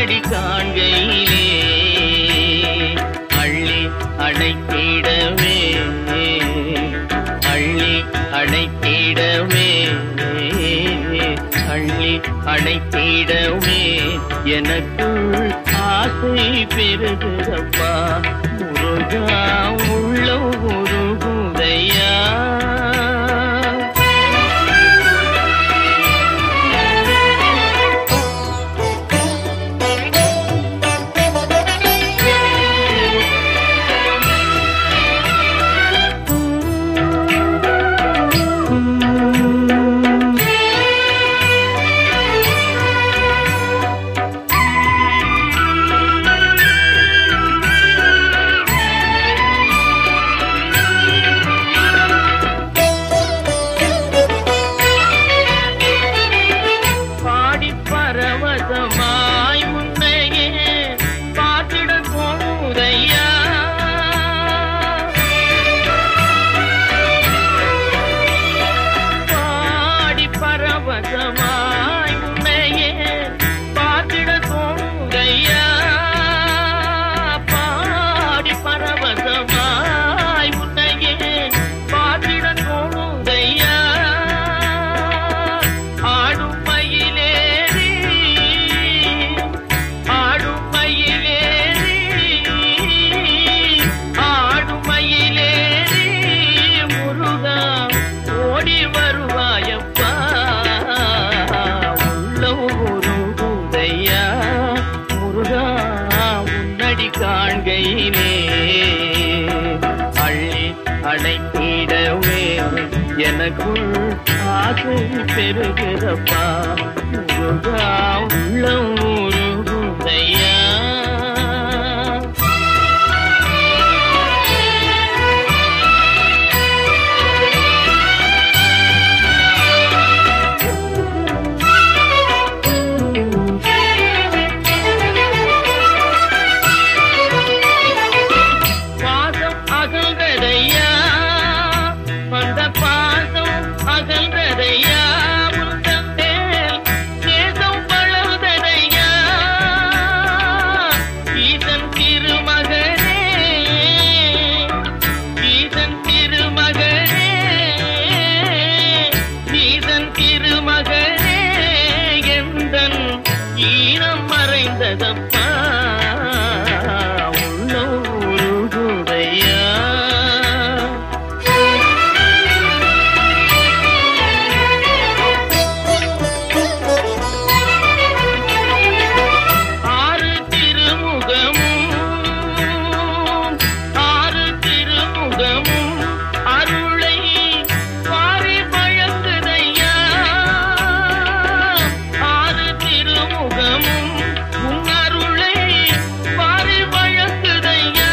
உன்னடி காண்கையிலே அள்ளி அணைத்திடவே அள்ளி அணைத்திடவே அள்ளி அணைத்திடவே எனக்குள் ஆசை பெருகுதப்பா முருகா உள்ள உருகுதையா பாடி பரவசமாய் உன்னையே பார்த்திட தோணுதையா பாடி பரவசமாய் உன்னையே பார்த்திட தோணுதையா பாடி பரவசமாய் உன்னையே பார்த்திட தோணுதையா ஆடும் மயிலேறி ஆடும் மயிலேறி ஆடும் மயிலேறி முருகா ஓடி வருவாயப்பா உள்ள உருகுதையா முருகா உன்னடி காண்கையிலே அள்ளி அணைத்திடவே எனக்குள் ஆசை பெருகிறப்பா முருகா உள்ள உருகுதையா பாசம் அகல்றதையா வந்த பாசம் அகல்றதையா உந்தன் மேல் நேசம் வளர்ந்ததையா ஈசன் திருமகனே ஈசன் திருமகனே ஈசன் திருமகனே எந்தன் ஈரம் மறைந்ததப்பா உள்ள உருகுதையா ஆறு திருமுகமும் ஆறு திருமுகமும் அருளை பாரி வழங்குதையா ஆறு திருமுகமும் உன் அருளை பாரி வழங்குதையா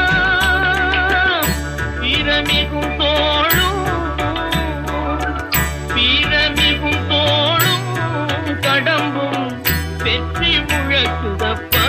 பிரமிகும் தோளும் பிரமிகும் தோளும் கடம்பும் வெற்றி முழக்குதப்பா